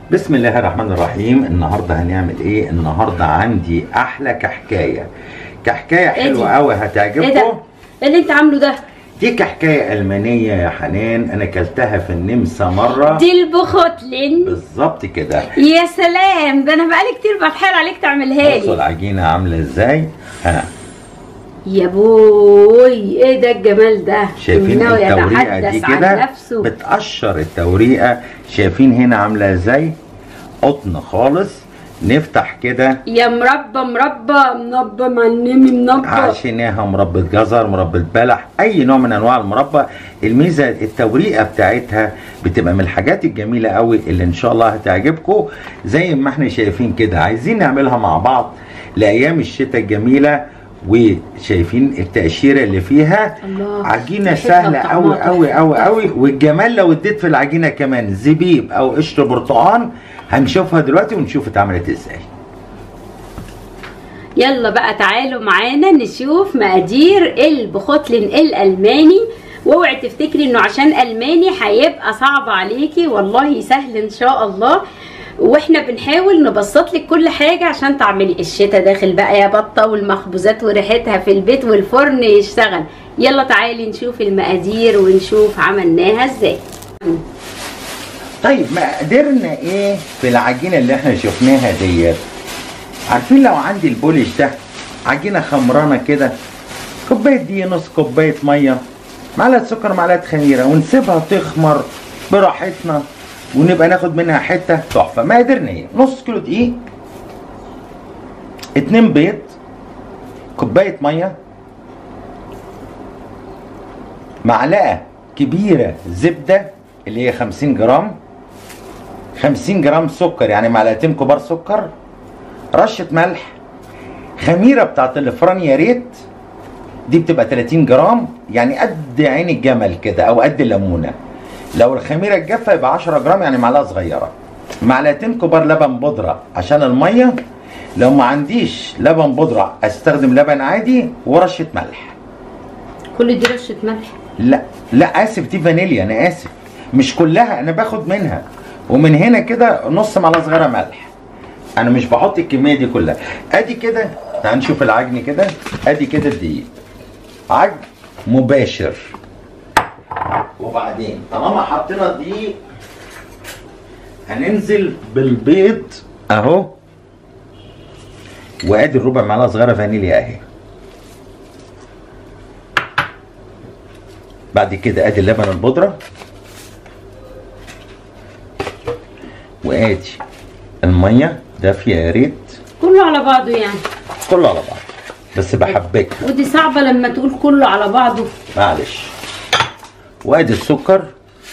بسم الله الرحمن الرحيم النهارده هنعمل ايه النهارده عندي احلى كحكايه كحكايه إيه حلوه دي؟ قوي ايه ده؟ هتعجبكم ايه اللي انت عامله ده؟ دي كحكايه المانيه يا حنان انا اكلتها في النمسا مره دي البخوتلين بالظبط كده يا سلام ده انا بقالي كتير بتحايل عليك تعملها بصوا لي العجينه عامله ازاي ها يا بوي ايه ده الجمال ده شايفين إنه التوريقه دي يتحدث عن كده نفسه بتقشر التوريقه شايفين هنا عامله ازاي قطن خالص نفتح كده يا مربى مربى منبى معلمي منبى عشيناها مربى جزر مربى بلح اي نوع من انواع المربى الميزه التوريقه بتاعتها بتبقى من الحاجات الجميله قوي اللي ان شاء الله هتعجبكم زي ما احنا شايفين كده عايزين نعملها مع بعض لايام الشتاء الجميله وشايفين التقشيره اللي فيها الله عجينه ريحتها سهله وطعمها قوي قوي تحفة. قوي قوي والجمال لو اديت في العجينه كمان زبيب او قشر برتقان هنشوفها دلوقتي ونشوف اتعملت ازاي يلا بقى تعالوا معانا نشوف مقادير البخوتلين الالماني واوعي تفتكري انه عشان الماني هيبقى صعب عليكي والله سهل ان شاء الله واحنا بنحاول نبسط لك كل حاجه عشان تعملي الشتاء داخل بقى يا بطه والمخبوزات وريحتها في البيت والفرن يشتغل يلا تعالي نشوف المقادير ونشوف عملناها ازاي طيب مقدرنا ايه في العجينه اللي احنا شفناها ديت عارفين لو عندي البولش ده عجينه خمرانه كده كوبايه دي نص كوبايه ميه معلقه سكر معلقه خميره ونسيبها تخمر براحتنا ونبقى ناخد منها حته تحفه مقادرنا ايه نص كيلو دقيق اتنين بيض كوبايه ميه معلقه كبيره زبده اللي هي 50 جرام 50 جرام سكر يعني معلقتين كبار سكر رشه ملح خميره بتاعت الفران يا ريت دي بتبقى 30 جرام يعني قد عين الجمل كده او قد الليمونه لو الخميره الجافه يبقى 10 جرام يعني معلقه صغيره معلقتين كبار لبن بودره عشان الميه لو ما عنديش لبن بودره استخدم لبن عادي ورشه ملح كل دي رشه ملح لا لا اسف دي فانيليا انا اسف مش كلها انا باخد منها ومن هنا كده نص معلقه صغيره ملح انا مش بحط الكميه دي كلها ادي كده تعال نشوف العجن كده ادي كده الدقيق عجن مباشر وبعدين طالما حطينا الدقيق هننزل بالبيض اهو وادي الربع معلقه صغيره فانيليا اهي بعد كده ادي اللبن البودره وادي الميه دافيه يا ريت كله على بعضه يعني كله على بعض بس بحبكها ودي صعبه لما تقول كله على بعضه معلش وادي السكر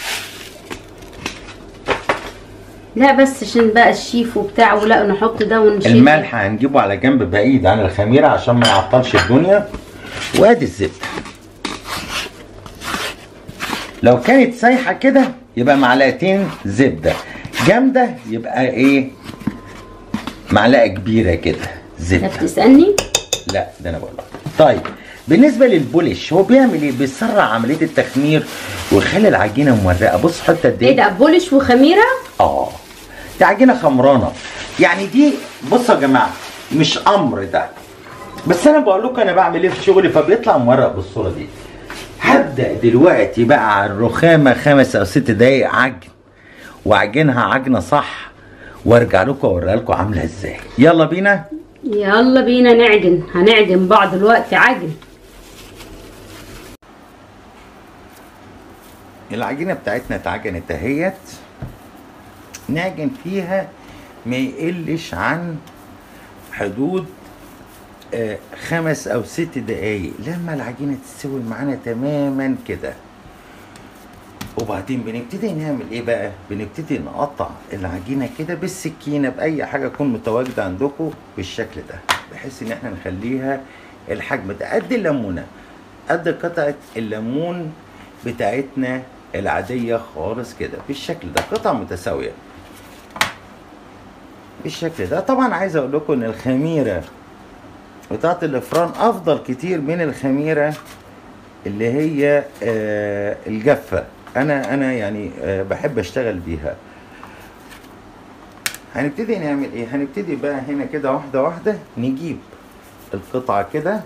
لا بس عشان بقى الشيف وبتاع ولا نحط ده ونشيل ده. الملح هنجيبه على جنب بعيد عن الخميره عشان ما يعطلش الدنيا وادي الزبده لو كانت سايحه كده يبقى معلقتين زبده جامده يبقى ايه معلقه كبيره كده انت زبده بتسالني لا ده انا بقول لك طيب بالنسبه للبولش هو بيعمل ايه بيسرع عمليه التخمير ويخلي العجينه مورقه بص حط قد ايه ده بولش وخميره اه دي عجينه خمرانه يعني دي بصوا يا جماعه مش امر ده بس انا بقول لكم انا بعمل ايه في شغلي فبيطلع مورق بالصوره دي هبدا دلوقتي بقى على الرخامه خمس او ست دقايق عجن واعجنها عجنه صح وارجع لكم اوريها لكم عامله ازاي يلا بينا يلا بينا نعجن هنعجن بعض الوقت عجن العجينه بتاعتنا اتعجنت اهيت نعجن فيها ما يقلش عن حدود آه، خمس او ست دقايق لما العجينه تستوي معانا تماما كده وبعدين بنبتدي نعمل ايه بقى بنبتدي نقطع العجينه كده بالسكينه باي حاجه تكون متواجده عندكم بالشكل ده بحيث ان احنا نخليها الحجم ده قد الليمونه قد قطعه الليمون بتاعتنا العاديه خالص كده بالشكل ده قطع متساويه بالشكل ده طبعا عايز اقول لكم ان الخميره بتاعت الافران افضل كتير من الخميره اللي هي آه الجافه انا انا يعني آه بحب اشتغل بيها هنبتدي نعمل ايه هنبتدي بقى هنا كده واحده واحده نجيب القطعه كده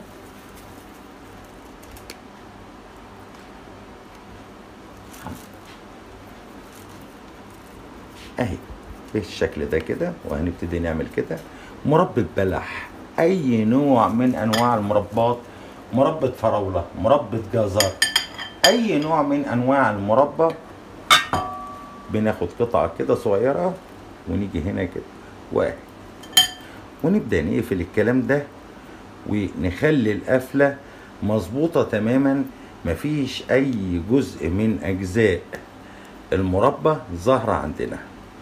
اهي بالشكل ده كده وهنبتدي نعمل كده مربى بلح اي نوع من انواع المربات مربى فراوله مربى جزر اي نوع من انواع المربى بناخد قطعه كده صغيره ونيجي هنا كده واحد ونبدا نقفل الكلام ده ونخلي القفله مظبوطه تماما مفيش اي جزء من اجزاء المربى ظاهره عندنا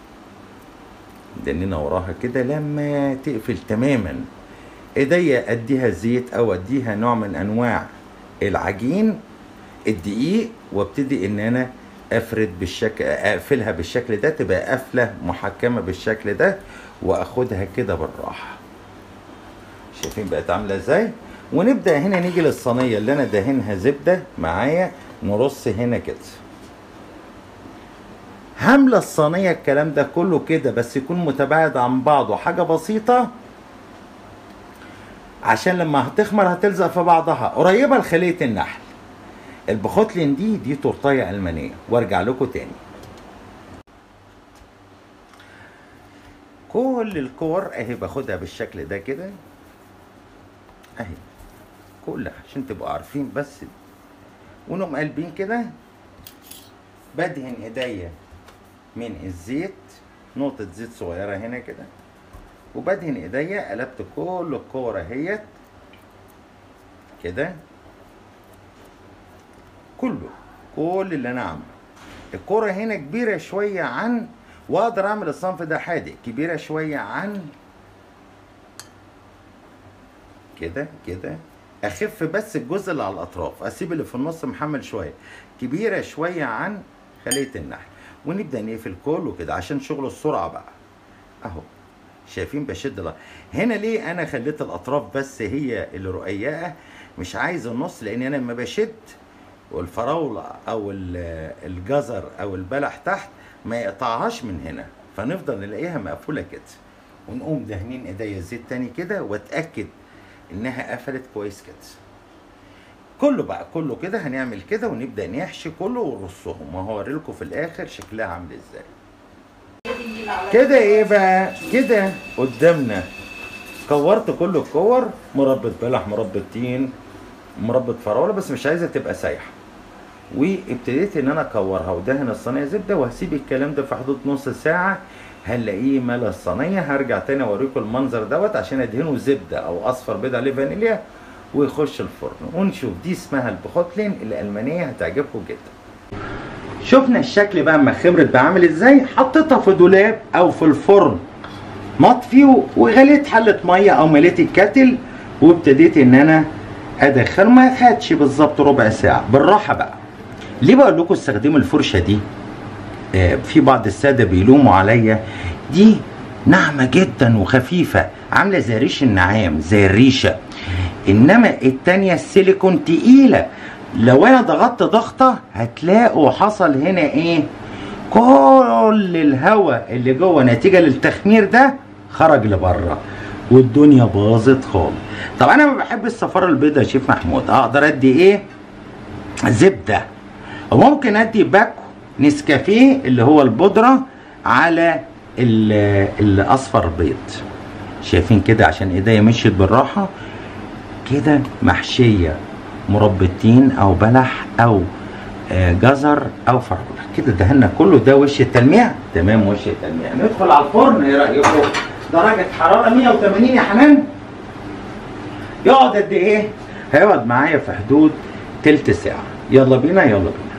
دنينا وراها كده لما تقفل تماما ايديا اديها زيت او اديها نوع من انواع العجين الدقيق وابتدي ان انا افرد بالشكل اقفلها بالشكل ده تبقى قفله محكمه بالشكل ده واخدها كده بالراحه شايفين بقت عامله ازاي ونبدا هنا نيجي للصينيه اللي انا دهنها زبده معايا نرص هنا كده هملى الصينيه الكلام ده كله كده بس يكون متباعد عن بعضه حاجه بسيطه عشان لما هتخمر هتلزق في بعضها قريبه لخليه النحل البخوتلين دي دي تورتايه المانيه وارجع لكم تاني كل الكور اهي باخدها بالشكل ده كده اهي كلها عشان تبقوا عارفين بس ونقوم قلبين كده بدهن ايديا من الزيت نقطة زيت صغيرة هنا كده وبدهن ايديا قلبت كل الكورة اهيت كده كله كل اللي انا عامله الكرة هنا كبيرة شوية عن واقدر اعمل الصنف ده حادق كبيرة شوية عن كده كده اخف بس الجزء اللي على الاطراف اسيب اللي في النص محمل شوية كبيرة شوية عن خلية النحل ونبدأ نقفل كله كده عشان شغل السرعة بقى اهو شايفين بشد لا هنا ليه انا خليت الاطراف بس هي اللي رقيقه مش عايز النص لان انا لما بشد والفراوله او الجزر او البلح تحت ما يقطعهاش من هنا فنفضل نلاقيها مقفوله كده ونقوم دهنين ايديا زيت تاني كده واتاكد انها قفلت كويس كده كله بقى كله كده هنعمل كده ونبدا نحشي كله ونرصهم وهوري لكم في الاخر شكلها عامل ازاي كده ايه بقى كده قدامنا كورت كل الكور مربى بلح مربى تين مربى فراوله بس مش عايزه تبقى سايحه وابتديت ان انا اكورها ودهن الصينيه زبده وهسيب الكلام ده في حدود نص ساعه هنلاقيه ملا الصينيه هرجع تاني اوريكم المنظر دوت عشان ادهنه زبده او اصفر بيض عليه فانيليا ويخش الفرن ونشوف دي اسمها البخوتلين الالمانيه هتعجبكم جدا شفنا الشكل بقى اما خمرت بقى عامل ازاي حطيتها في دولاب او في الفرن مطفي وغليت حله ميه او مليت الكاتل وابتديت ان انا ادخل ما خدش بالظبط ربع ساعه بالراحه بقى ليه بقول لكم استخدموا الفرشه دي آه في بعض الساده بيلوموا عليا دي ناعمه جدا وخفيفه عامله زي ريش النعام زي الريشه انما التانيه السيليكون تقيله لو انا ضغطت ضغطه هتلاقوا حصل هنا ايه كل الهواء اللي جوه نتيجه للتخمير ده خرج لبره والدنيا باظت خالص طب انا ما بحب الصفاره البيضاء يا شيف محمود اقدر ادي ايه زبده وممكن ادي باكو نسكافيه اللي هو البودره على الاصفر بيض شايفين كده عشان ايديا مشيت بالراحه كده محشيه مربى تين او بلح او جزر او فراوله كده دهنا كله ده وش التلميع تمام وش التلميع ندخل على الفرن ايه رايكم درجه حراره 180 يا حنان يقعد قد ايه هيقعد معايا في حدود تلت ساعه يلا بينا يلا بينا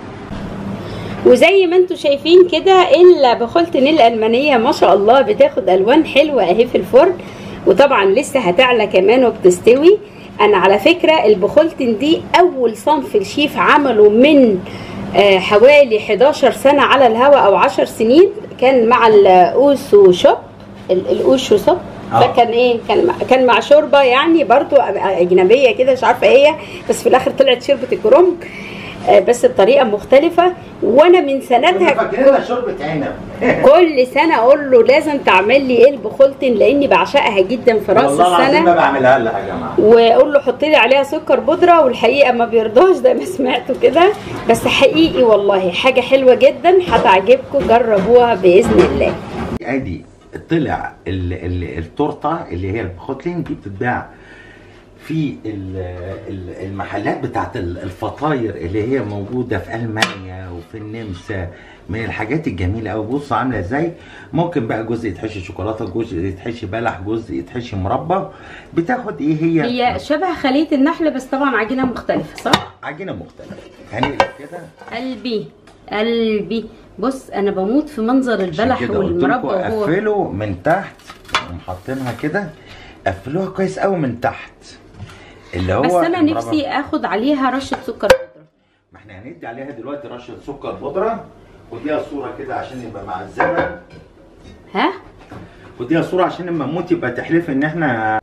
وزي ما انتم شايفين كده البخولتين الالمانيه ما شاء الله بتاخد الوان حلوه اهي في الفرن وطبعا لسه هتعلى كمان وبتستوي انا على فكره البخولتين دي اول صنف الشيف عمله من آه حوالي 11 سنه على الهواء او 10 سنين كان مع الاوسو شوب الاوشو شوب ده كان ايه كان مع كان مع شوربه يعني برضو اجنبيه كده مش عارفه هي بس في الاخر طلعت شوربه الكرنب آه، بس بطريقه مختلفه وانا من سنتها فاكرينها شوربه عنب كل سنه اقول له لازم تعمل لي قلب خلطن لاني بعشقها جدا في راس والله العظيم ما السنه بعملها لها يا جماعه واقول له حط لي عليها سكر بودره والحقيقه ما بيرضاش زي ما سمعتوا كده بس حقيقي والله حاجه حلوه جدا هتعجبكم جربوها باذن الله ادي طلع ال ال التورته اللي هي البخوتلين دي بتتباع في ال- ال- المحلات بتاعت ال- الفطاير اللي هي موجوده في المانيا وفي النمسا من الحاجات الجميله قوي بص عامله ازاي ممكن بقى جزء يتحشي شوكولاته جزء يتحشي بلح جزء يتحشي مربى بتاخد ايه هي هي شبه خليه النحل بس طبعا عجينه مختلفه صح عجينه مختلفه هنقلب كده قلبي قلبي بص انا بموت في منظر عشان البلح كده قلت والمربى لكم وهو قفلوا من تحت نقوم حاطينها كده قفلوها كويس قوي من تحت اللي هو بس انا المربى. نفسي اخد عليها رشه سكر بودره ما احنا هندي عليها دلوقتي رشه سكر بودره وديها صوره كده عشان يبقى مع الزمن ها وديها صوره عشان لما نموت يبقى تحلف ان احنا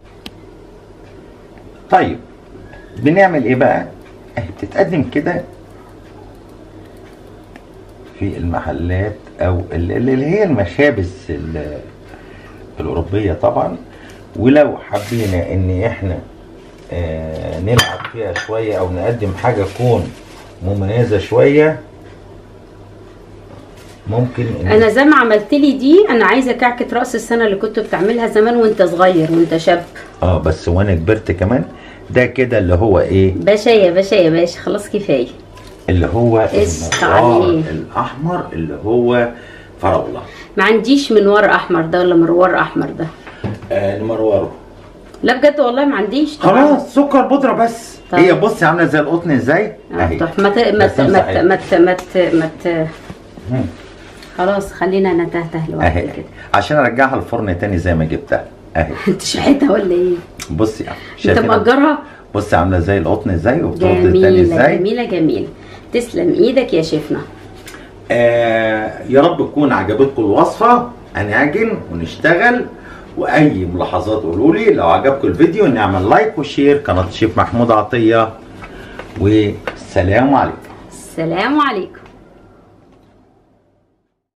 طيب بنعمل ايه بقى؟ اهي بتتقدم كده في المحلات او ال- ال- اللي هي المخابز ال- الاوروبيه طبعا ولو حبينا ان احنا آه نلعب فيها شويه او نقدم حاجه تكون مميزه شويه ممكن إن انا زي ما عملت لي دي انا عايزه كعكه راس السنه اللي كنت بتعملها زمان وانت صغير وانت شاب اه بس وانا كبرت كمان ده كده اللي هو ايه باشا يا باشا يا باشا خلاص كفايه اللي هو قشطة المروار عليه. الاحمر اللي هو فراوله ما عنديش منوار احمر ده ولا مروار احمر ده آه المرواره لا بجد والله ما عنديش طبعا خلاص سكر بودره بس طب. هي بصي عامله زي القطن ازاي آه، طب ما ت- ما ت- ما ت- ما ت- ما ت- ما ت- مم. خلاص خلينا نتهته لوحدنا اهي كده عشان ارجعها الفرن تاني زي ما جبتها اهي انت شحتها ولا ايه؟ بصي يا عم. انت شايفة؟ مأجرها؟ بصي عامله زي القطن ازاي وبترد تاني جميلة ازاي جميلة جميلة تسلم ايدك يا شيفنا آه يا رب تكون عجبتكم الوصفة هنعجن ونشتغل واي ملاحظات قولوا لي لو عجبكم الفيديو نعمل لايك وشير قناة الشيف محمود عطية والسلام عليكم السلام عليكم